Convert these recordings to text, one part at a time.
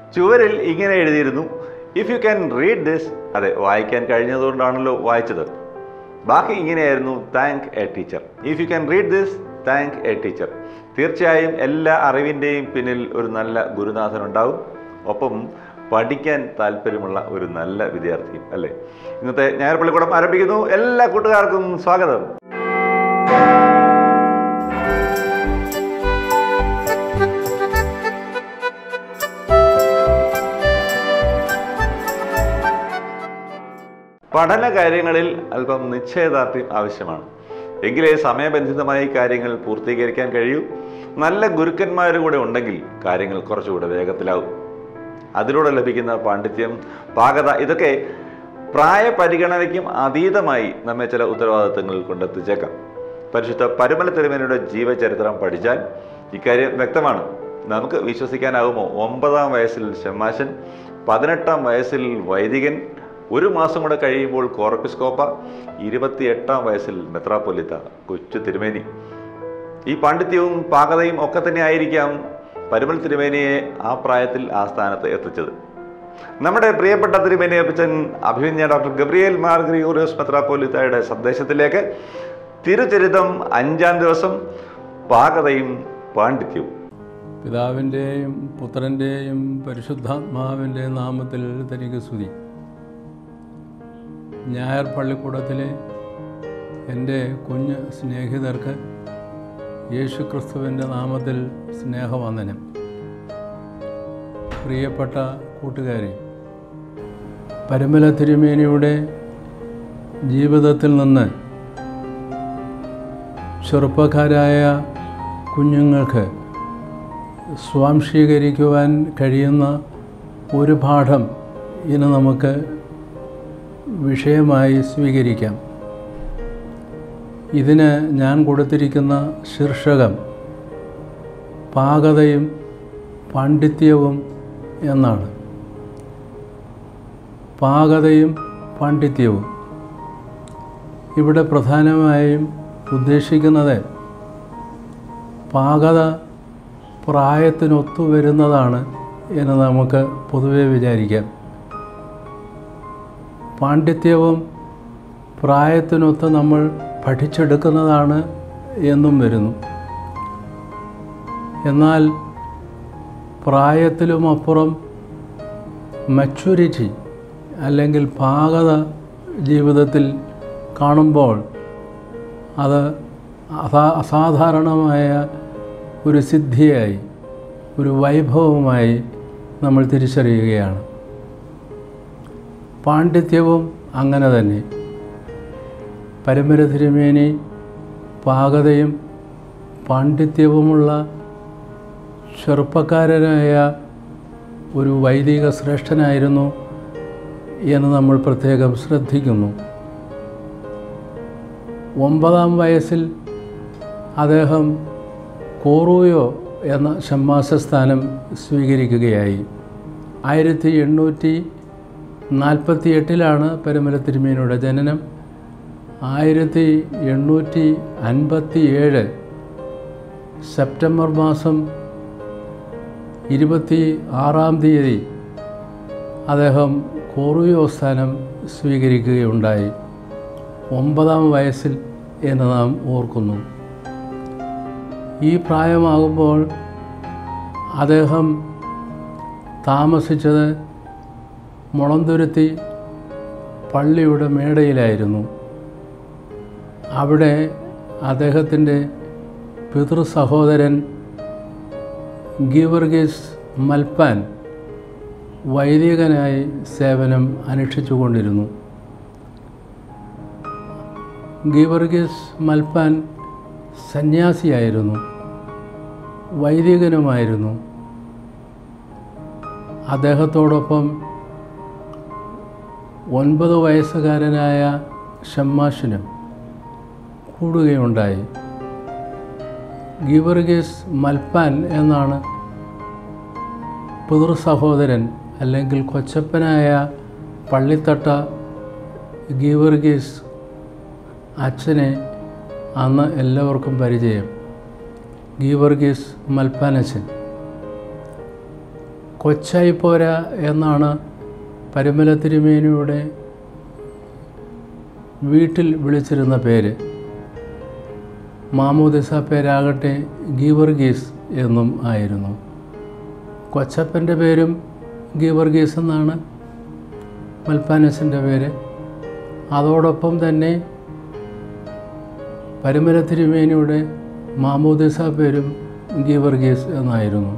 ചുവരിൽ ഇങ്ങനെ എഴുതിയിരുന്നു if you can read this അതെ വായിക്കാൻ കഴിഞ്ഞതുകൊണ്ടാണല്ലോ വായിച്ചത് ബാക്കി ഇങ്ങനെയായിരുന്നു thank a teacher if you can read this thank a teacher തീർച്ചയായും എല്ലാ അറിവിൻ്റെയും പിന്നിൽ ഒരു നല്ല ഗുരുനാഥൻ ഉണ്ടാവും ഒപ്പം പഠിക്കാൻ താല്പര്യമുള്ള ഒരു നല്ല വിദ്യാർത്ഥിയും അല്ലേ ഇന്നത്തെ ഞായർ പള്ളിക്കൂടം ആരംഭിക്കുന്നു എല്ലാ കൂട്ടുകാർക്കും സ്വാഗതം പഠന കാര്യങ്ങളിൽ അല്പം നിശ്ചയദാർഢ്യം ആവശ്യമാണ് എങ്കിലേ സമയബന്ധിതമായി കാര്യങ്ങൾ പൂർത്തീകരിക്കാൻ കഴിയൂ നല്ല ഗുരുക്കന്മാരും കൂടെ ഉണ്ടെങ്കിൽ കാര്യങ്ങൾ കുറച്ചുകൂടെ വേഗത്തിലാവും അതിലൂടെ ലഭിക്കുന്ന പാണ്ഡിത്യം പാകത ഇതൊക്കെ പ്രായ പരിഗണനയ്ക്കും അതീതമായി നമ്മെ ചില ഉത്തരവാദിത്തങ്ങളിൽ കൊണ്ടെത്തിച്ചേക്കാം പരിശുദ്ധ പരുമല തിരുമേനയുടെ ജീവചരിത്രം പഠിച്ചാൽ ഇക്കാര്യം വ്യക്തമാണ് നമുക്ക് വിശ്വസിക്കാനാകുമോ ഒമ്പതാം വയസ്സിൽ ഷമ്മാശൻ പതിനെട്ടാം വയസ്സിൽ വൈദികൻ ഒരു മാസം കൂടെ കഴിയുമ്പോൾ കോർപ്പിസ്കോപ്പ ഇരുപത്തിയെട്ടാം വയസ്സിൽ മെത്രാപ്പൊലിത്ത കൊച്ചു തിരുമേനി ഈ പാണ്ഡിത്യവും പാകതയും ഒക്കെ തന്നെ ആയിരിക്കാം പരുമൽ തിരുമേനിയെ ആ പ്രായത്തിൽ ആ സ്ഥാനത്ത് എത്തിച്ചത് നമ്മുടെ പ്രിയപ്പെട്ട തിരുമേനി അപ്പച്ചൻ അഭിമന്യ ഡോക്ടർ ഗബ്രിയേൽ മാർ ഗ്രിഗോറിയോസ് മെത്രാപ്പൊലിത്തയുടെ സന്ദേശത്തിലേക്ക് തിരുചരിതം അഞ്ചാം ദിവസം പാകതയും പാണ്ഡിത്യവും പിതാവിൻ്റെയും പുത്രൻ്റെയും പരിശുദ്ധാത്മാവിൻ്റെ നാമത്തിൽ തനിക്ക് സ്തുതി ഞായർ പള്ളിക്കൂടത്തിലെ എൻ്റെ കുഞ്ഞ് സ്നേഹിതർക്ക് യേശു ക്രിസ്തുവിൻ്റെ നാമത്തിൽ സ്നേഹവന്ദനം പ്രിയപ്പെട്ട കൂട്ടുകാരെ പരമല തിരുമേനിയുടെ ജീവിതത്തിൽ നിന്ന് ചെറുപ്പക്കാരായ കുഞ്ഞുങ്ങൾക്ക് സ്വാംശീകരിക്കുവാൻ കഴിയുന്ന ഒരു പാഠം ഇന്ന് നമുക്ക് വിഷയമായി സ്വീകരിക്കാം ഇതിന് ഞാൻ കൊടുത്തിരിക്കുന്ന ശീർഷകം പാകതയും പാണ്ഡിത്യവും എന്നാണ് പാകതയും പാണ്ഡിത്യവും ഇവിടെ പ്രധാനമായും ഉദ്ദേശിക്കുന്നത് പാകത പ്രായത്തിനൊത്തു വരുന്നതാണ് എന്ന് നമുക്ക് പൊതുവെ വിചാരിക്കാം പാണ്ഡിത്യവും പ്രായത്തിനൊത്ത് നമ്മൾ പഠിച്ചെടുക്കുന്നതാണ് എന്നും വരുന്നു എന്നാൽ പ്രായത്തിലും അപ്പുറം മച്യൂരിറ്റി അല്ലെങ്കിൽ പാകത ജീവിതത്തിൽ കാണുമ്പോൾ അത് അസാ അസാധാരണമായ ഒരു സിദ്ധിയായി ഒരു വൈഭവമായി നമ്മൾ തിരിച്ചറിയുകയാണ് പാണ്ഡിത്യവും അങ്ങനെ തന്നെ പരമ്പര തിരുമേനി പാകതയും പാണ്ഡിത്യവുമുള്ള ചെറുപ്പക്കാരനായ ഒരു വൈദിക ശ്രേഷ്ഠനായിരുന്നു എന്ന് നമ്മൾ പ്രത്യേകം ശ്രദ്ധിക്കുന്നു ഒമ്പതാം വയസ്സിൽ അദ്ദേഹം കോറൂയോ എന്ന ഷമ്മാസ സ്ഥാനം സ്വീകരിക്കുകയായി ആയിരത്തി എണ്ണൂറ്റി നാൽപ്പത്തി എട്ടിലാണ് പരമല തിരുമേനിയുടെ ജനനം ആയിരത്തി എണ്ണൂറ്റി അൻപത്തി ഏഴ് സെപ്റ്റംബർ മാസം ഇരുപത്തി ആറാം തീയതി അദ്ദേഹം കോറിയോ സ്ഥാനം സ്വീകരിക്കുകയുണ്ടായി ഒമ്പതാം വയസ്സിൽ എന്ന് നാം ഓർക്കുന്നു ഈ പ്രായമാകുമ്പോൾ അദ്ദേഹം താമസിച്ചത് മുളന്തുരുത്തി പള്ളിയുടെ മേടയിലായിരുന്നു അവിടെ അദ്ദേഹത്തിൻ്റെ പിതൃ സഹോദരൻ ഗീവർഗീസ് മൽപ്പാൻ വൈദികനായി സേവനം അനുഷ്ഠിച്ചുകൊണ്ടിരുന്നു ഗീവർഗീസ് മൽപ്പാൻ സന്യാസിയായിരുന്നു വൈദികനുമായിരുന്നു അദ്ദേഹത്തോടൊപ്പം ഒൻപത് വയസ്സുകാരനായ ഷമ്മാഷിനും കൂടുകയുണ്ടായി ഗീവർഗീസ് മൽപ്പാൻ എന്നാണ് പിതൃ സഹോദരൻ അല്ലെങ്കിൽ കൊച്ചപ്പനായ പള്ളിത്തട്ട ഗീവർഗീസ് അച്ഛനെ അന്ന് എല്ലാവർക്കും പരിചയം ഗീവർഗീസ് മൽപ്പാനച്ചൻ കൊച്ചായിപ്പോര എന്നാണ് പരിമല തിരുമേനിയുടെ വീട്ടിൽ വിളിച്ചിരുന്ന പേര് മാമോദിസ പേരാകട്ടെ ഗീവർഗീസ് എന്നും ആയിരുന്നു കൊച്ചപ്പൻ്റെ പേരും ഗീവർഗീസ് എന്നാണ് മൽപ്പാനസിൻ്റെ പേര് അതോടൊപ്പം തന്നെ പരിമല തിരുമേനിയുടെ മാമോദിസ പേരും ഗീവർഗീസ് എന്നായിരുന്നു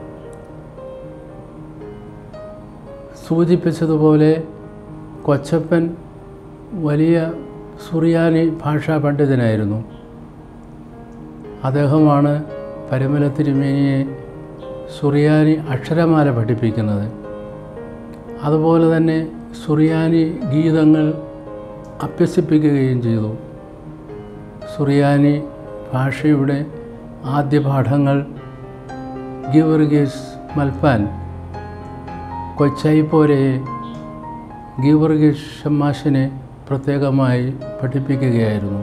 സൂചിപ്പിച്ചതുപോലെ കൊച്ചപ്പൻ വലിയ സുറിയാനി ഭാഷാ പണ്ഡിതനായിരുന്നു അദ്ദേഹമാണ് പരിമല തിരുമേനിയെ സുറിയാനി അക്ഷരമാല പഠിപ്പിക്കുന്നത് അതുപോലെ തന്നെ സുറിയാനി ഗീതങ്ങൾ അഭ്യസിപ്പിക്കുകയും ചെയ്തു സുറിയാനി ഭാഷയുടെ ആദ്യ പാഠങ്ങൾ ഗീവർഗീസ് മൽപ്പാൻ കൊച്ചൈപ്പോരയെ ഗീവർഗീസ് ഷമ്മാഷിനെ പ്രത്യേകമായി പഠിപ്പിക്കുകയായിരുന്നു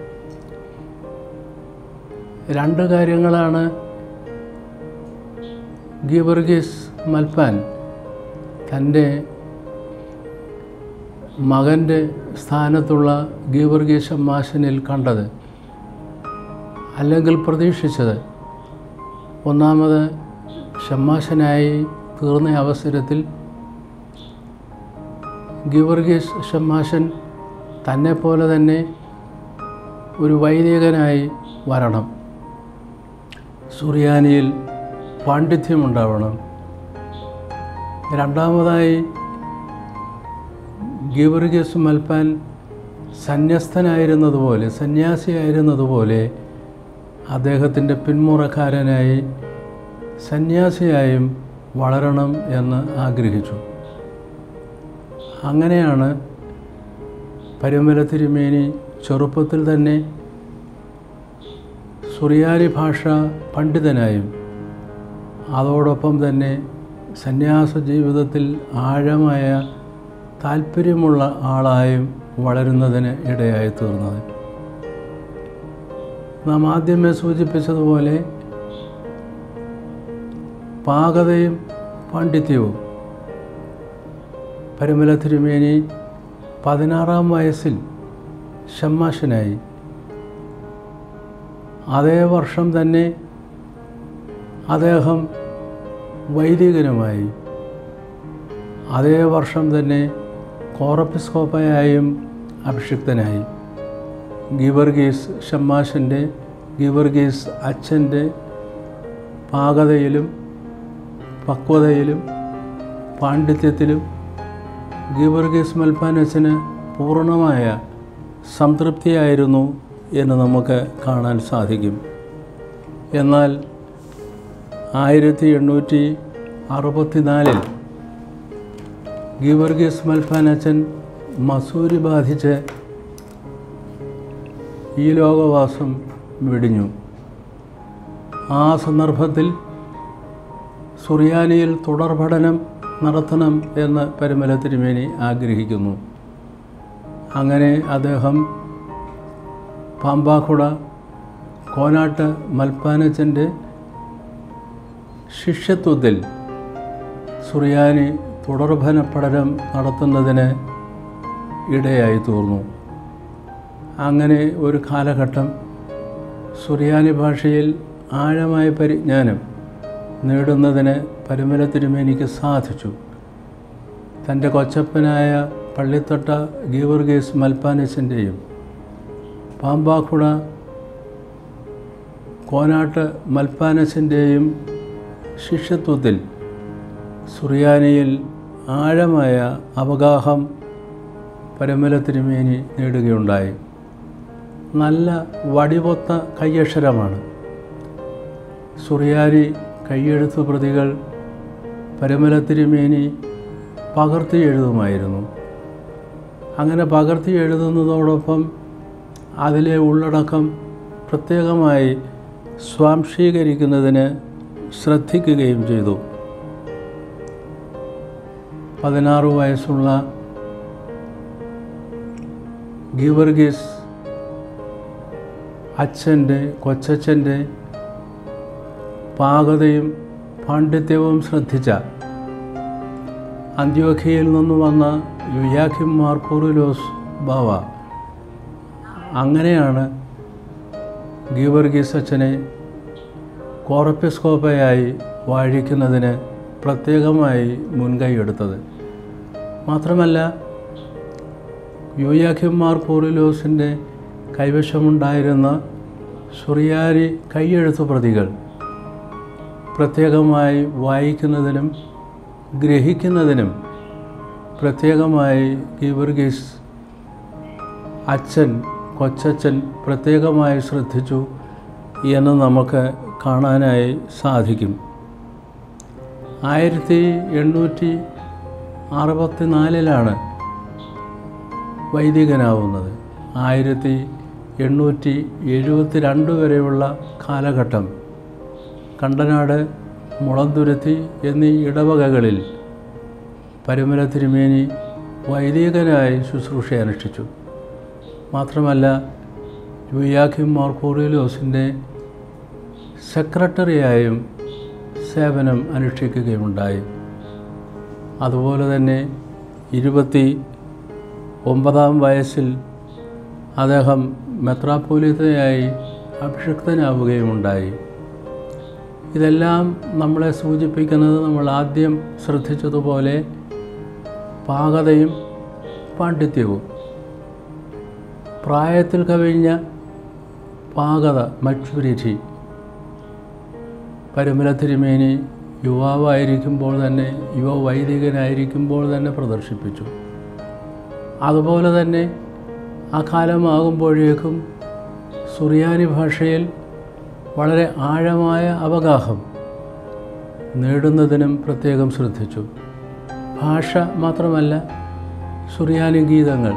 രണ്ട് കാര്യങ്ങളാണ് ഗീവർഗീസ് മൽപ്പാൻ തൻ്റെ മകൻ്റെ സ്ഥാനത്തുള്ള ഗീവർഗീസ് ഷമ്മാശനിൽ കണ്ടത് അല്ലെങ്കിൽ പ്രതീക്ഷിച്ചത് ഒന്നാമത് ഷമ്മാശനായി തീർന്ന അവസരത്തിൽ ഗീവർഗീസ് ഷമ്മാശൻ തന്നെപ്പോലെ തന്നെ ഒരു വൈദികനായി വരണം സുറിയാനിയിൽ പാണ്ഡിത്യമുണ്ടാവണം രണ്ടാമതായി ഗീവർഗീസ് മൽപ്പാൻ സന്യസ്തനായിരുന്നതുപോലെ സന്യാസിയായിരുന്നതുപോലെ അദ്ദേഹത്തിൻ്റെ പിന്മുറക്കാരനായി സന്യാസിയായും വളരണം എന്ന് ആഗ്രഹിച്ചു അങ്ങനെയാണ് പരിമല തിരുമേനി ചെറുപ്പത്തിൽ തന്നെ സുറിയാനി ഭാഷ പണ്ഡിതനായും അതോടൊപ്പം തന്നെ സന്യാസ ജീവിതത്തിൽ ആഴമായ താല്പര്യമുള്ള ആളായും വളരുന്നതിന് ഇടയായി തീർന്നത് നാം ആദ്യമേ സൂചിപ്പിച്ചതുപോലെ പാകതയും പാണ്ഡിത്യവും പരിമല തിരുമേനി പതിനാറാം വയസ്സിൽ ഷമ്മാശനായി അതേ വർഷം തന്നെ അദ്ദേഹം വൈദികനുമായി അതേ വർഷം തന്നെ കോറപ്പിസ്കോപ്പയായും അഭിഷിക്തനായി ഗീവർഗീസ് ഷമ്മാശൻ്റെ ഗീവർഗീസ് അച്ഛൻ്റെ പാകതയിലും പക്വതയിലും പാണ്ഡിത്യത്തിലും ഗീവർഗീസ് മൽപ്പാനച്ചന് പൂർണ്ണമായ സംതൃപ്തിയായിരുന്നു എന്ന് നമുക്ക് കാണാൻ സാധിക്കും എന്നാൽ ആയിരത്തി എണ്ണൂറ്റി അറുപത്തിനാലിൽ ഗീവർഗീസ് മൽപ്പാനച്ചൻ മസൂരി ബാധിച്ച് ഈ ലോകവാസം വെടിഞ്ഞു ആ സന്ദർഭത്തിൽ സുറിയാനിയിൽ തുടർ പഠനം നടത്തണം എന്ന് പരിമല തിരുമേനി ആഗ്രഹിക്കുന്നു അങ്ങനെ അദ്ദേഹം പാമ്പാക്കുട കോനാട്ട് മൽപ്പാനച്ചൻ്റെ ശിഷ്യത്വത്തിൽ സുറിയാനി തുടർഭന പഠനം നടത്തുന്നതിന് ഇടയായി തീർന്നു അങ്ങനെ ഒരു കാലഘട്ടം സുറിയാനി ഭാഷയിൽ ആഴമായ പരിജ്ഞാനം നേടുന്നതിന് പരിമല തിരുമേനിക്ക് സാധിച്ചു തൻ്റെ കൊച്ചപ്പനായ പള്ളിത്തൊട്ട ഗീവർഗീസ് മൽപ്പാനസിൻ്റെയും പാമ്പാക്കുട കോനാട്ട് മൽപ്പാനസിൻ്റെയും ശിഷ്യത്വത്തിൽ സുറിയാനിയിൽ ആഴമായ അവഗാഹം പരമല തിരുമേനി നേടുകയുണ്ടായി നല്ല വടിവൊത്ത കയ്യക്ഷരമാണ് സുറിയാനി കയ്യെഴുത്തു പ്രതികൾ പരമല തിരുമേനി പകർത്തി എഴുതുമായിരുന്നു അങ്ങനെ പകർത്തി എഴുതുന്നതോടൊപ്പം അതിലെ ഉള്ളടക്കം പ്രത്യേകമായി സ്വാംശീകരിക്കുന്നതിന് ശ്രദ്ധിക്കുകയും ചെയ്തു പതിനാറ് വയസ്സുള്ള ഗീവർഗീസ് അച്ഛൻ്റെ കൊച്ചച്ഛൻ്റെ പാകതയും പാണ്ഡിത്യവും ശ്രദ്ധിച്ച അന്ത്യോഖിയയിൽ നിന്ന് വന്ന യുയാഖിം മാർക്കൂറിലോസ് ബാവ അങ്ങനെയാണ് ഗീവർഗീസ് അച്ഛനെ കോറപ്പിസ്കോപ്പയായി വാഴിക്കുന്നതിന് പ്രത്യേകമായി മുൻകൈയെടുത്തത് മാത്രമല്ല യുയാഖിം മാർക്കൂറിലോസിൻ്റെ കൈവശമുണ്ടായിരുന്ന സുറിയാനി കൈയെഴുത്തു പ്രതികൾ പ്രത്യേകമായി വായിക്കുന്നതിനും ഗ്രഹിക്കുന്നതിനും പ്രത്യേകമായി ഗീവർഗീസ് അച്ഛൻ കൊച്ചച്ഛൻ പ്രത്യേകമായി ശ്രദ്ധിച്ചു എന്ന് നമുക്ക് കാണാനായി സാധിക്കും ആയിരത്തി എണ്ണൂറ്റി അറുപത്തി നാലിലാണ് വൈദികനാവുന്നത് ആയിരത്തി എണ്ണൂറ്റി എഴുപത്തി രണ്ട് വരെയുള്ള കാലഘട്ടം കണ്ടനാട് മുളന്തുരുത്തി എന്നീ ഇടവകകളിൽ പരുമല തിരുമേനി വൈദികനായി ശുശ്രൂഷ അനുഷ്ഠിച്ചു മാത്രമല്ല യുയാഖിം മാർക്കോറിയലോസിൻ്റെ സെക്രട്ടറിയായും സേവനം അനുഷ്ഠിക്കുകയുണ്ടായി അതുപോലെ തന്നെ ഇരുപത്തി ഒമ്പതാം വയസ്സിൽ അദ്ദേഹം മെത്രാപ്പോലിത്തയായി അഭിഷിക്തനാവുകയുമുണ്ടായി ഇതെല്ലാം നമ്മളെ സൂചിപ്പിക്കുന്നത് നമ്മൾ ആദ്യം ശ്രദ്ധിച്ചതുപോലെ പാകതയും പാണ്ഡിത്യവും പ്രായത്തിൽ കവിഞ്ഞ പാകത മച്യൂരിറ്റി പരുമല തിരുമേനി യുവാവായിരിക്കുമ്പോൾ തന്നെ യുവ വൈദികനായിരിക്കുമ്പോൾ തന്നെ പ്രദർശിപ്പിച്ചു അതുപോലെ തന്നെ ആ കാലമാകുമ്പോഴേക്കും സുറിയാനി ഭാഷയിൽ വളരെ ആഴമായ അവഗാഹം നേടുന്നതിനും പ്രത്യേകം ശ്രദ്ധിച്ചു ഭാഷ മാത്രമല്ല സുറിയാനി ഗീതങ്ങൾ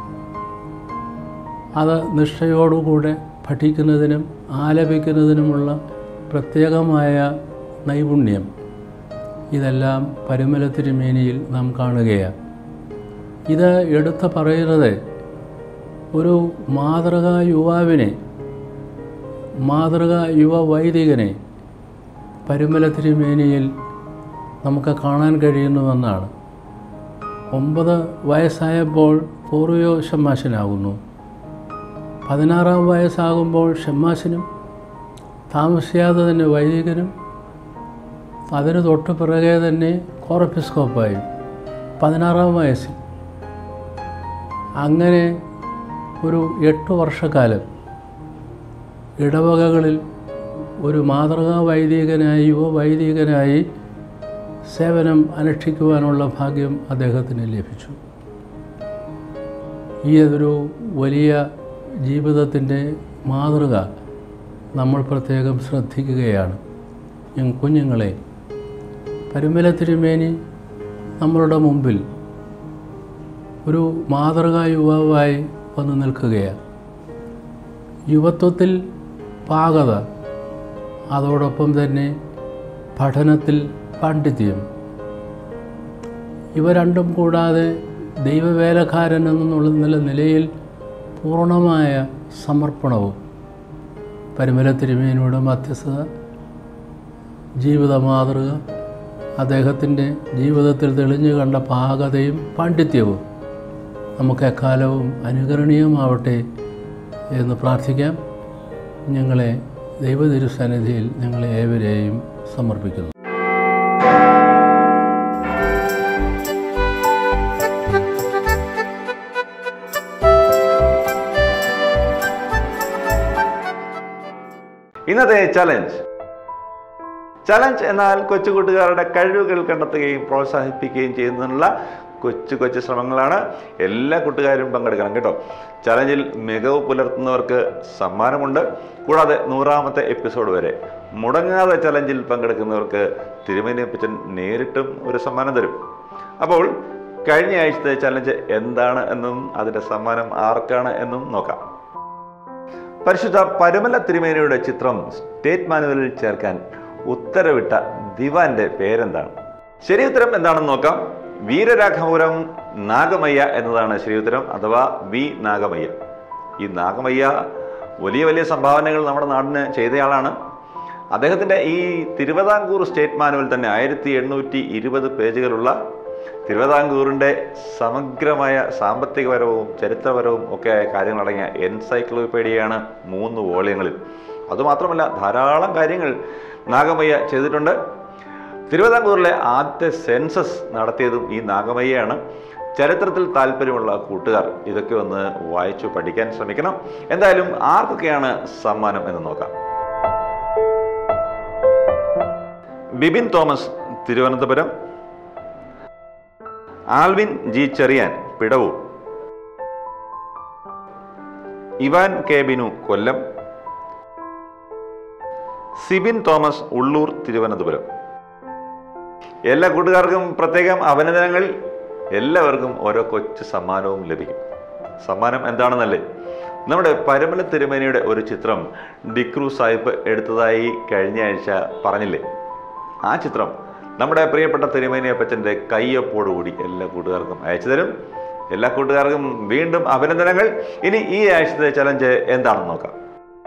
അത് നിഷ്ഠയോടുകൂടെ പഠിക്കുന്നതിനും ആലപിക്കുന്നതിനുമുള്ള പ്രത്യേകമായ നൈപുണ്യം ഇതെല്ലാം പരുമല തിരുമേനിയിൽ നാം കാണുകയാണ് ഇത് എടുത്ത് പറയുന്നത് ഒരു മാതൃകാ യുവാവിനെ മാതൃകാ യുവ വൈദികനെ പരുമല തിരുമേനിയിൽ നമുക്ക് കാണാൻ കഴിയുന്നുവെന്നാണ് ഒമ്പത് വയസ്സായപ്പോൾ പൂർവ്വയോ ഷമ്മാശനാകുന്നു പതിനാറാം വയസ്സാകുമ്പോൾ ഷമ്മാശനും താമസിയാതെ തന്നെ വൈദികനും അതിന് തൊട്ട് പിറകെ തന്നെ കോറപ്പിസ്കോപ്പായും പതിനാറാം വയസ്സിൽ അങ്ങനെ ഒരു എട്ട് വർഷക്കാലം ഇടവകകളിൽ ഒരു മാതൃകാ വൈദികനായി യുവ വൈദികനായി സേവനം അനുഷ്ഠിക്കുവാനുള്ള ഭാഗ്യം അദ്ദേഹത്തിന് ലഭിച്ചു ഈ ഒരു വലിയ ജീവിതത്തിൻ്റെ മാതൃക നമ്മൾ പ്രത്യേകം ശ്രദ്ധിക്കുകയാണ് ഞ- കുഞ്ഞുങ്ങളെ പരുമല തിരുമേനി നമ്മളുടെ മുമ്പിൽ ഒരു മാതൃകാ യുവാവായി വന്നു നിൽക്കുകയാണ് യുവത്വത്തിൽ പാകത അതോടൊപ്പം തന്നെ പഠനത്തിൽ പാണ്ഡിത്യം ഇവ രണ്ടും കൂടാതെ ദൈവവേലക്കാരൻ എന്നുള്ള നില നിലയിൽ പൂർണ്ണമായ സമർപ്പണവും പരിമല തിരുമേനിയുടെ മധ്യസ്ഥത ജീവിത മാതൃക അദ്ദേഹത്തിൻ്റെ ജീവിതത്തിൽ തെളിഞ്ഞു കണ്ട പാകതയും പാണ്ഡിത്യവും നമുക്ക് എക്കാലവും അനുകരണീയമാവട്ടെ എന്ന് പ്രാർത്ഥിക്കാം ഞങ്ങളെ ദൈവതിരുസന്നിധിയിൽ ഞങ്ങളെ ഏവരെയും സമർപ്പിക്കുന്നു ഇന്നത്തെ ചലഞ്ച് ചലഞ്ച് എന്നാൽ കൊച്ചു കൂട്ടുകാരുടെ കഴിവുകൾ കണ്ടെത്തുകയും പ്രോത്സാഹിപ്പിക്കുകയും ചെയ്യുന്നതിനുള്ള കൊച്ചു കൊച്ചു ശ്രമങ്ങളാണ് എല്ലാ കൂട്ടുകാരും പങ്കെടുക്കണം കേട്ടോ ചലഞ്ചിൽ മികവ് പുലർത്തുന്നവർക്ക് സമ്മാനമുണ്ട് കൂടാതെ നൂറാമത്തെ എപ്പിസോഡ് വരെ മുടങ്ങാതെ ചലഞ്ചിൽ പങ്കെടുക്കുന്നവർക്ക് തിരുമേനിയപ്പച്ചൻ നേരിട്ടും ഒരു സമ്മാനം തരും അപ്പോൾ കഴിഞ്ഞ ആഴ്ചത്തെ ചലഞ്ച് എന്താണ് എന്നും അതിൻ്റെ സമ്മാനം ആർക്കാണ് എന്നും നോക്കാം പരിശുദ്ധ പരുമല തിരുമേനിയുടെ ചിത്രം സ്റ്റേറ്റ് മാനുവലിൽ ചേർക്കാൻ ഉത്തരവിട്ട ദിവാന്റെ പേരെന്താണ് ശരി ഉത്തരം എന്താണെന്ന് നോക്കാം വീരരാഘവപുരം നാഗമയ്യ എന്നതാണ് ശരി ഉത്തരം അഥവാ വി നാഗമയ്യ ഈ നാഗമയ്യ വലിയ വലിയ സംഭാവനകൾ നമ്മുടെ നാടിന് ചെയ്തയാളാണ് അദ്ദേഹത്തിൻ്റെ ഈ തിരുവിതാംകൂർ സ്റ്റേറ്റ് മാനുവൽ തന്നെ ആയിരത്തി എണ്ണൂറ്റി ഇരുപത് പേജുകളുള്ള തിരുവിതാംകൂറിൻ്റെ സമഗ്രമായ സാമ്പത്തികപരവും ചരിത്രപരവും ഒക്കെ ആയ കാര്യങ്ങളടങ്ങിയ എൻസൈക്ലോപീഡിയയാണ് മൂന്ന് വോളിയങ്ങളിൽ അതുമാത്രമല്ല ധാരാളം കാര്യങ്ങൾ നാഗമയ്യ ചെയ്തിട്ടുണ്ട് തിരുവിതാംകൂറിലെ ആദ്യത്തെ സെൻസസ് നടത്തിയതും ഈ നാഗമയ്യയാണ് ചരിത്രത്തിൽ താല്പര്യമുള്ള കൂട്ടുകാർ ഇതൊക്കെ ഒന്ന് വായിച്ചു പഠിക്കാൻ ശ്രമിക്കണം എന്തായാലും ആർക്കൊക്കെയാണ് സമ്മാനം എന്ന് നോക്കാം ബിബിൻ തോമസ് തിരുവനന്തപുരം ആൽവിൻ ജി ചെറിയാൻ പിടവൂർ ഇവാൻ കെ ബിനു കൊല്ലം സിബിൻ തോമസ് ഉള്ളൂർ തിരുവനന്തപുരം എല്ലാ കൂട്ടുകാർക്കും പ്രത്യേകം അഭിനന്ദനങ്ങൾ എല്ലാവർക്കും ഓരോ കൊച്ചു സമ്മാനവും ലഭിക്കും സമ്മാനം എന്താണെന്നല്ലേ നമ്മുടെ പരമല തിരുമേനിയുടെ ഒരു ചിത്രം ഡിക്രു സാഹിബ് എടുത്തതായി കഴിഞ്ഞ ആഴ്ച പറഞ്ഞില്ലേ ആ ചിത്രം നമ്മുടെ പ്രിയപ്പെട്ട തിരുമേനി അപ്പച്ചൻ്റെ കയ്യൊപ്പോടുകൂടി എല്ലാ കൂട്ടുകാർക്കും അയച്ചു തരും എല്ലാ കൂട്ടുകാർക്കും വീണ്ടും അഭിനന്ദനങ്ങൾ ഇനി ഈ ആഴ്ചത്തെ ചലഞ്ച് എന്താണെന്ന് നോക്കാം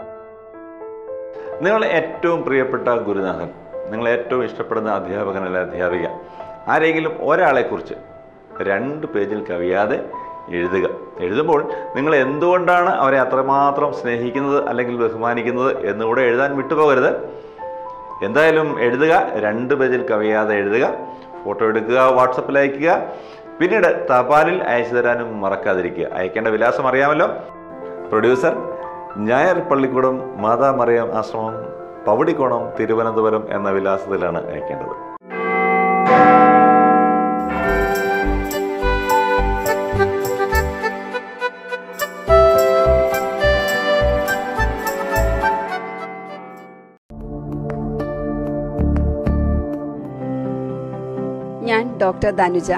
നിങ്ങളെ ഏറ്റവും പ്രിയപ്പെട്ട ഗുരുനാഥൻ നിങ്ങൾ ഏറ്റവും ഇഷ്ടപ്പെടുന്ന അധ്യാപകൻ അല്ലെ അധ്യാപിക ആരെങ്കിലും ഒരാളെക്കുറിച്ച് രണ്ട് പേജിൽ കവിയാതെ എഴുതുക എഴുതുമ്പോൾ നിങ്ങൾ എന്തുകൊണ്ടാണ് അവരെ അത്രമാത്രം സ്നേഹിക്കുന്നത് അല്ലെങ്കിൽ ബഹുമാനിക്കുന്നത് എന്നുകൂടെ എഴുതാൻ വിട്ടുപോകരുത് എന്തായാലും എഴുതുക രണ്ട് പേജിൽ കവിയാതെ എഴുതുക ഫോട്ടോ എടുക്കുക വാട്സപ്പിൽ അയക്കുക പിന്നീട് തപാലിൽ അയച്ചു തരാനും മറക്കാതിരിക്കുക അയക്കേണ്ട വിലാസം അറിയാമല്ലോ പ്രൊഡ്യൂസർ ഞായർ പള്ളിക്കൂടം മാതാ മറിയം ആശ്രമം പവടിക്കോണം തിരുവനന്തപുരം എന്ന വിലാസത്തിലാണ് അയക്കേണ്ടത് ഞാൻ ഡോക്ടർ ധനുജ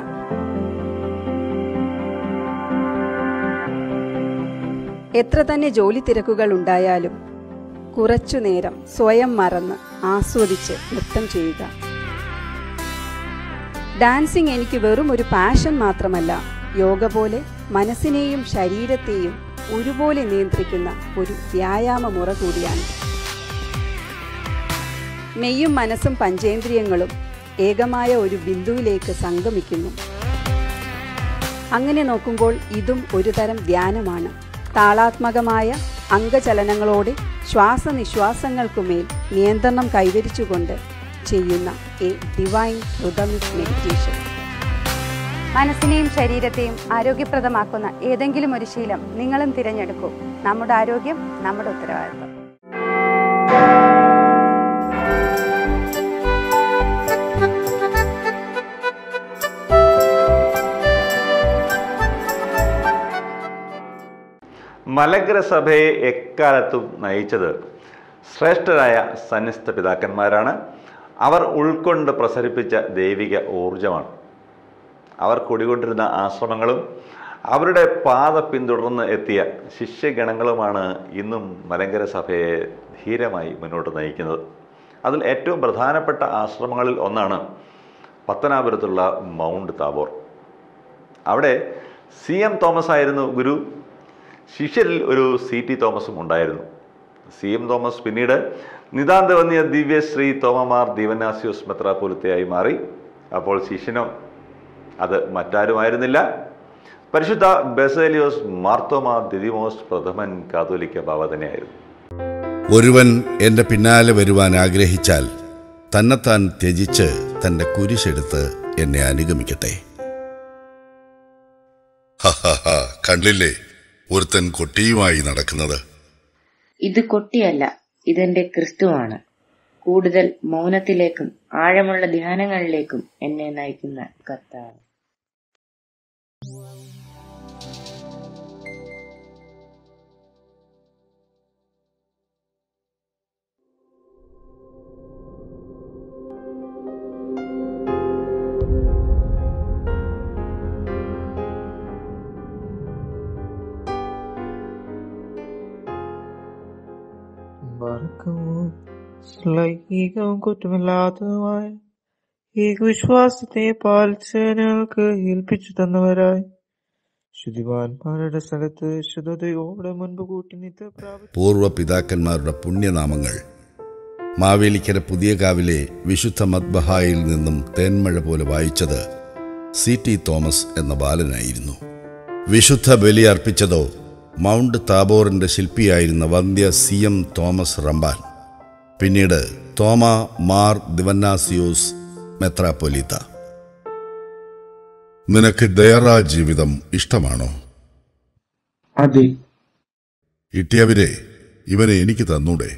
എത്ര തന്നെ ജോലി തിരക്കുകൾ ഉണ്ടായാലും കുറച്ചു നേരം സ്വയം മറന്ന് ആസ്വദിച്ച് നൃത്തം ചെയ്യുക ഡാൻസിങ് എനിക്ക് വെറും ഒരു പാഷൻ മാത്രമല്ല യോഗ പോലെ മനസ്സിനെയും ശരീരത്തെയും ഒരുപോലെ നിയന്ത്രിക്കുന്ന ഒരു വ്യായാമ മുറ കൂടിയാണ് മെയ്യും മനസ്സും പഞ്ചേന്ദ്രിയങ്ങളും ഏകമായ ഒരു ബിന്ദുവിലേക്ക് സംഗമിക്കുന്നു അങ്ങനെ നോക്കുമ്പോൾ ഇതും ഒരു തരം ധ്യാനമാണ് താളാത്മകമായ അംഗചലനങ്ങളോടെ ശ്വാസനിശ്വാസങ്ങൾക്കുമേൽ നിയന്ത്രണം കൈവരിച്ചുകൊണ്ട് ചെയ്യുന്ന എ ഡിവൈൻ റുദമിക് മെഡിറ്റേഷൻ മനസ്സിനെയും ശരീരത്തെയും ആരോഗ്യപ്രദമാക്കുന്ന ഏതെങ്കിലും ഒരു ശീലം നിങ്ങളും തിരഞ്ഞെടുക്കൂ നമ്മുടെ ആരോഗ്യം നമ്മുടെ ഉത്തരവാദിത്വം മലങ്കര സഭയെ എക്കാലത്തും നയിച്ചത് ശ്രേഷ്ഠരായ സന്യസ്ത പിതാക്കന്മാരാണ് അവർ ഉൾക്കൊണ്ട് പ്രസരിപ്പിച്ച ദൈവിക ഊർജമാണ് അവർ കുടികൊണ്ടിരുന്ന ആശ്രമങ്ങളും അവരുടെ പാത പിന്തുടർന്ന് എത്തിയ ശിഷ്യഗണങ്ങളുമാണ് ഇന്നും മലങ്കര സഭയെ ധീരമായി മുന്നോട്ട് നയിക്കുന്നത് അതിൽ ഏറ്റവും പ്രധാനപ്പെട്ട ആശ്രമങ്ങളിൽ ഒന്നാണ് പത്തനാപുരത്തുള്ള മൗണ്ട് താബോർ അവിടെ സി എം തോമസ് ആയിരുന്നു ഗുരു ശിഷ്യരിൽ ഒരു സി ടി തോമസും ഉണ്ടായിരുന്നു സി എം തോമസ് പിന്നീട് നിതാന്തവന്യ ദിവ്യശ്രീ തോമമാർ ദീവനാസ്യോസ് മെത്രാപൊലിത്തയായി മാറി അപ്പോൾ ശിഷ്യനോ അത് മറ്റാരുമായിരുന്നില്ല പരിശുദ്ധ ബെസേലിയോസ് മാർത്തോമ ദിദിമോസ് പ്രഥമൻ കാതോലിക്ക ബാബ തന്നെയായിരുന്നു ഒരുവൻ എൻ്റെ പിന്നാലെ വരുവാൻ ആഗ്രഹിച്ചാൽ തന്നെത്താൻ ത്യജിച്ച് തൻ്റെ കുരിശെടുത്ത് എന്നെ അനുഗമിക്കട്ടെ ഹഹഹ, കണ്ടില്ലേ ഒരുത്തൻ കൊട്ടിയുമായി നടക്കുന്നത് ഇത് കൊട്ടിയല്ല ഇതെന്റെ ക്രിസ്തുവാണ് കൂടുതൽ മൗനത്തിലേക്കും ആഴമുള്ള ധ്യാനങ്ങളിലേക്കും എന്നെ നയിക്കുന്ന കർത്താവ് മറക്കമോ ലൈംഗികവും കുറ്റമില്ലാത്തതുമായ ഈ വിശ്വാസത്തെ പാലിച്ച് ഞങ്ങൾക്ക് ഏൽപ്പിച്ചു തന്നവരായി ശുദ്ധിമാന്മാരുടെ സ്ഥലത്ത് ശുദ്ധതയോടെ മുൻപ് കൂട്ടി നിത്യ പ്രാപിച്ചു പൂർവ്വ പിതാക്കന്മാരുടെ പുണ്യനാമങ്ങൾ മാവേലിക്കര പുതിയ കാവിലെ വിശുദ്ധ മദ്ബഹായിൽ നിന്നും തേന്മഴ പോലെ വായിച്ചത് സി ടി തോമസ് എന്ന ബാലനായിരുന്നു വിശുദ്ധ ബലി അർപ്പിച്ചതോ മൗണ്ട് താബോറിന്റെ ശില്പിയായിരുന്ന വന്ധ്യ സി എം തോമസ് റമ്പാൻ പിന്നീട് തോമ മാർ ദിവന്നാസിയോസ് മെത്രാപ്പൊലീത്ത നിനക്ക് ഡയറ ജീവിതം ഇഷ്ടമാണോ അതെ ഇട്ടിയവരെ ഇവനെ എനിക്ക് തന്നൂടെ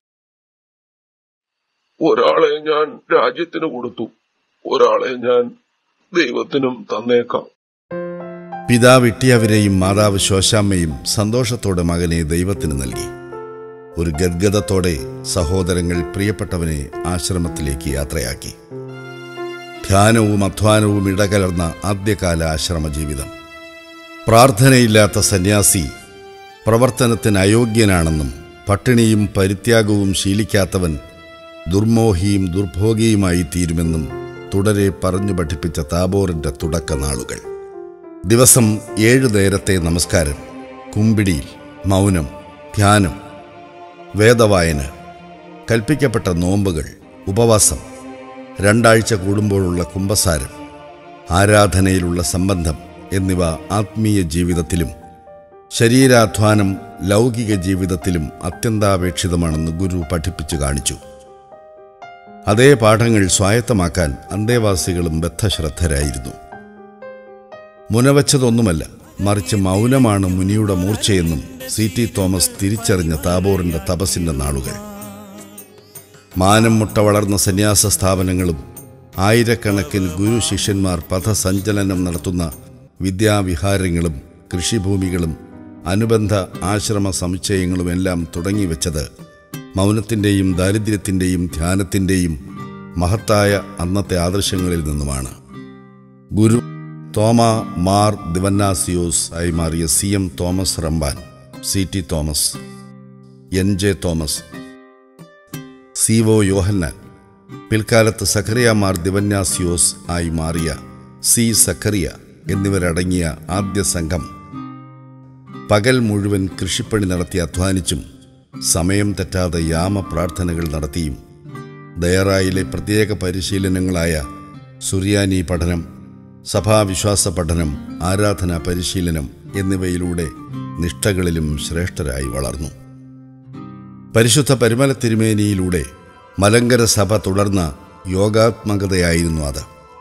ഒരാളെ ഞാൻ രാജ്യത്തിന് കൊടുത്തു ഒരാളെ ഞാൻ ദൈവത്തിനും തന്നേക്കാം പിതാവ് ഇട്ടിയവരെയും മാതാവ് ശോശാമ്മയും സന്തോഷത്തോടെ മകനെ ദൈവത്തിന് നൽകി ഒരു ഗദ്ഗതത്തോടെ സഹോദരങ്ങൾ പ്രിയപ്പെട്ടവനെ ആശ്രമത്തിലേക്ക് യാത്രയാക്കി ധ്യാനവും അധ്വാനവും ഇടകലർന്ന ആദ്യകാല ആശ്രമ ജീവിതം പ്രാർത്ഥനയില്ലാത്ത സന്യാസി പ്രവർത്തനത്തിന് അയോഗ്യനാണെന്നും പട്ടിണിയും പരിത്യാഗവും ശീലിക്കാത്തവൻ ദുർമോഹിയും ദുർഭോഗിയുമായി തീരുമെന്നും തുടരെ പറഞ്ഞു പഠിപ്പിച്ച താബോറിന്റെ തുടക്ക നാളുകൾ ദിവസം ഏഴു നേരത്തെ നമസ്കാരം കുമ്പിടിയിൽ മൗനം ധ്യാനം വേദവായന കൽപ്പിക്കപ്പെട്ട നോമ്പുകൾ ഉപവാസം രണ്ടാഴ്ച കൂടുമ്പോഴുള്ള കുംഭസാരം ആരാധനയിലുള്ള സംബന്ധം എന്നിവ ആത്മീയ ജീവിതത്തിലും ശരീരാധ്വാനം ലൗകിക ജീവിതത്തിലും അത്യന്താപേക്ഷിതമാണെന്ന് ഗുരു പഠിപ്പിച്ചു കാണിച്ചു അതേ പാഠങ്ങൾ സ്വായത്തമാക്കാൻ അന്തേവാസികളും ബദ്ധശ്രദ്ധരായിരുന്നു മുനവച്ചതൊന്നുമല്ല മറിച്ച് മൗനമാണ് മുനിയുടെ മൂർച്ചയെന്നും സി ടി തോമസ് തിരിച്ചറിഞ്ഞ താബോറിന്റെ തപസിന്റെ നാളുകൾ മാനം മുട്ട വളർന്ന സന്യാസ സ്ഥാപനങ്ങളും ആയിരക്കണക്കിന് ഗുരു ശിഷ്യന്മാർ പഥസഞ്ചലനം നടത്തുന്ന വിദ്യാവിഹാരങ്ങളും കൃഷിഭൂമികളും അനുബന്ധ ആശ്രമ സമുച്ചയങ്ങളുമെല്ലാം തുടങ്ങിവെച്ചത് മൗനത്തിൻ്റെയും ദാരിദ്ര്യത്തിൻ്റെയും ധ്യാനത്തിൻ്റെയും മഹത്തായ അന്നത്തെ ആദർശങ്ങളിൽ നിന്നുമാണ് ഗുരു തോമ മാർ ദിവന്നാസിയോസ് ആയി മാറിയ C M Thomas Ramban C T Thomas N J Thomas C O Yohannan പിൽക്കാലത്ത് സഖറിയ മാർ ദിവന്യാസിയോസ് ആയി മാറിയ സി സഖറിയ എന്നിവരടങ്ങിയ ആദ്യ സംഘം പകൽ മുഴുവൻ കൃഷിപ്പണി നടത്തി അധ്വാനിച്ചും സമയം തെറ്റാതെ യാമ പ്രാർത്ഥനകൾ നടത്തിയും ദയറായിലെ പ്രത്യേക പരിശീലനങ്ങളായ സുറിയാനി പഠനം സഭാവിശ്വാസ പഠനം ആരാധനാ പരിശീലനം എന്നിവയിലൂടെ നിഷ്ഠകളിലും ശ്രേഷ്ഠരായി വളർന്നു പരിശുദ്ധ പരിമല തിരുമേനിയിലൂടെ മലങ്കര സഭ തുടർന്ന യോഗാത്മകതയായിരുന്നു അത്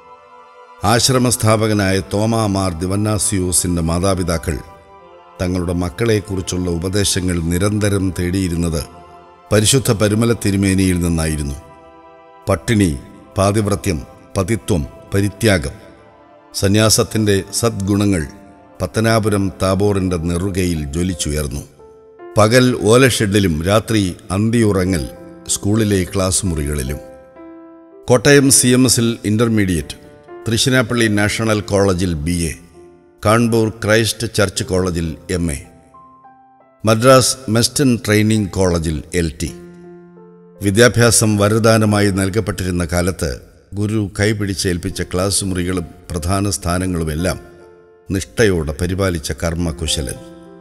ആശ്രമസ്ഥാപകനായ തോമാമാർ ദിവന്നാസിയോസിൻ്റെ മാതാപിതാക്കൾ തങ്ങളുടെ മക്കളെക്കുറിച്ചുള്ള ഉപദേശങ്ങൾ നിരന്തരം തേടിയിരുന്നത് പരിശുദ്ധ പരിമല തിരുമേനിയിൽ നിന്നായിരുന്നു പട്ടിണി പാതിവ്രത്യം പതിത്വം പരിത്യാഗം സന്യാസത്തിൻ്റെ സദ്ഗുണങ്ങൾ പത്തനാപുരം താബോറിൻ്റെ നെറുകയിൽ ജ്വലിച്ചുയർന്നു പകൽ ഓലഷെഡിലും രാത്രി അന്തിയുറങ്ങൽ സ്കൂളിലെ ക്ലാസ് മുറികളിലും കോട്ടയം സി എം എസിൽ ഇൻ്റർമീഡിയറ്റ് തൃശ്ശിനാപ്പള്ളി നാഷണൽ കോളേജിൽ B A Kanpur Christ Church കോളേജിൽ M A Madras Meston training കോളേജിൽ എൽ ടി വിദ്യാഭ്യാസം വരദാനമായി നൽകപ്പെട്ടിരുന്ന കാലത്ത് ഗുരു കൈപിടിച്ചേൽപ്പിച്ച ക്ലാസ് മുറികളും പ്രധാന സ്ഥാനങ്ങളുമെല്ലാം നിഷ്ഠയോടെ പരിപാലിച്ച കർമ്മകുശലൻ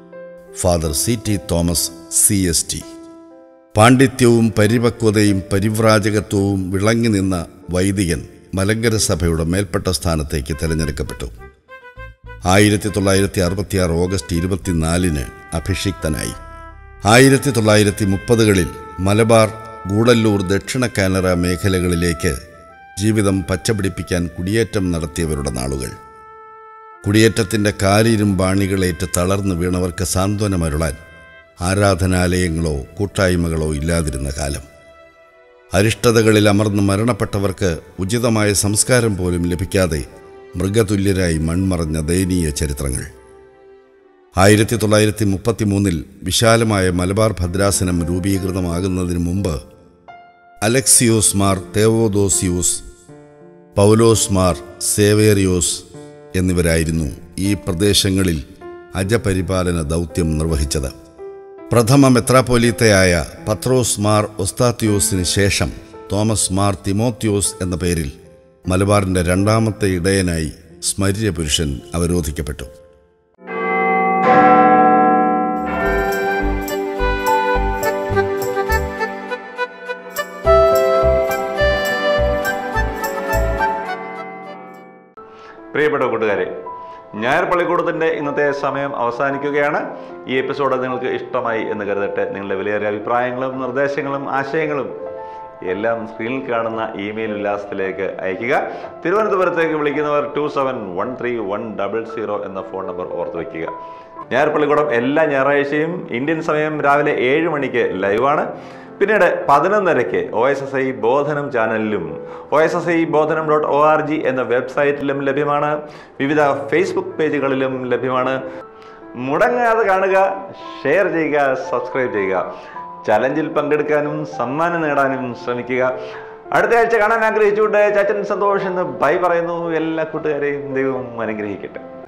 father C T Thomas C S T പാണ്ഡിത്യവും പരിപക്വതയും പരിവ്രാജകത്വവും വിളങ്ങി നിന്ന വൈദികൻ മലങ്കര സഭയുടെ മേൽപ്പെട്ട സ്ഥാനത്തേക്ക് തിരഞ്ഞെടുക്കപ്പെട്ടു ആയിരത്തി തൊള്ളായിരത്തി അറുപത്തിയാറ് ഓഗസ്റ്റ് ഇരുപത്തിനാലിന് അഭിഷിക്തനായി ആയിരത്തി തൊള്ളായിരത്തി മുപ്പതുകളിൽ മലബാർ ഗൂഡല്ലൂർ ദക്ഷിണ കാനറ മേഖലകളിലേക്ക് ജീവിതം പച്ചപിടിപ്പിക്കാൻ കുടിയേറ്റം നടത്തിയവരുടെ നാളുകൾ കുടിയേറ്റത്തിൻ്റെ കാലിരും ബാണികളേറ്റ് തളർന്നു വീണവർക്ക് സാന്ത്വനമരുളാൻ ആരാധനാലയങ്ങളോ കൂട്ടായ്മകളോ ഇല്ലാതിരുന്ന കാലം അരിഷ്ടതകളിൽ അമർന്ന് മരണപ്പെട്ടവർക്ക് ഉചിതമായ സംസ്കാരം പോലും ലഭിക്കാതെ മൃഗതുല്യരായി മൺമറഞ്ഞ ദയനീയ ചരിത്രങ്ങൾ ആയിരത്തി തൊള്ളായിരത്തി മുപ്പത്തി മൂന്നിൽ വിശാലമായ മലബാർ ഭദ്രാസനം രൂപീകൃതമാകുന്നതിന് മുമ്പ് അലക്സിയോസ് മാർ തേവോദോസിയോസ് പൗലോസ് മാർ സേവേറിയോസ് എന്നിവരായിരുന്നു ഈ പ്രദേശങ്ങളിൽ അജപരിപാലന ദൗത്യം നിർവഹിച്ചത് പ്രഥമ മെത്രാപ്പൊലീത്തയായ പത്രോസ് മാർ ഒസ്താത്തിയോസിന് ശേഷം തോമസ് മാർ തിമോത്തിയോസ് എന്ന പേരിൽ മലബാറിന്റെ രണ്ടാമത്തെ ഇടയനായി സ്മര്യ പുരുഷൻ അവരോധിക്കപ്പെട്ടു പ്രിയപ്പെട്ട കൂട്ടുകാരെ ഞായർ പള്ളിക്കൂടത്തിൻ്റെ ഇന്നത്തെ സമയം അവസാനിക്കുകയാണ് ഈ എപ്പിസോഡ് നിങ്ങൾക്ക് ഇഷ്ടമായി എന്ന് കരുതട്ടെ നിങ്ങളുടെ വിലയേറിയ അഭിപ്രായങ്ങളും നിർദ്ദേശങ്ങളും ആശയങ്ങളും എല്ലാം സ്ക്രീനിൽ കാണുന്ന ഇമെയിൽ വിലാസത്തിലേക്ക് അയയ്ക്കുക തിരുവനന്തപുരത്തേക്ക് വിളിക്കുന്നവർ two seven one three one double zero എന്ന ഫോൺ നമ്പർ ഓർത്ത് വയ്ക്കുക ഞായർ പള്ളിക്കൂടം എല്ലാ ഞായറാഴ്ചയും ഇന്ത്യൻ സമയം രാവിലെ ഏഴ് മണിക്ക് ലൈവാണ് പിന്നീട് പതിനൊന്നരയ്ക്ക് O S S I Bodhanam ചാനലിലും O S S I Bodhanam dot O R G എന്ന വെബ്സൈറ്റിലും ലഭ്യമാണ് വിവിധ ഫേസ്ബുക്ക് പേജുകളിലും ലഭ്യമാണ് മുടങ്ങാതെ കാണുക ഷെയർ ചെയ്യുക സബ്സ്ക്രൈബ് ചെയ്യുക ചലഞ്ചിൽ പങ്കെടുക്കാനും സമ്മാനം നേടാനും ശ്രമിക്കുക അടുത്ത ആഴ്ച കാണാൻ ആഗ്രഹിച്ചുകൊണ്ട് ചാച്ചൻ സന്തോഷ് എന്ന് ബൈ പറയുന്നു എല്ലാ കൂട്ടുകാരെയും ദൈവം അനുഗ്രഹിക്കട്ടെ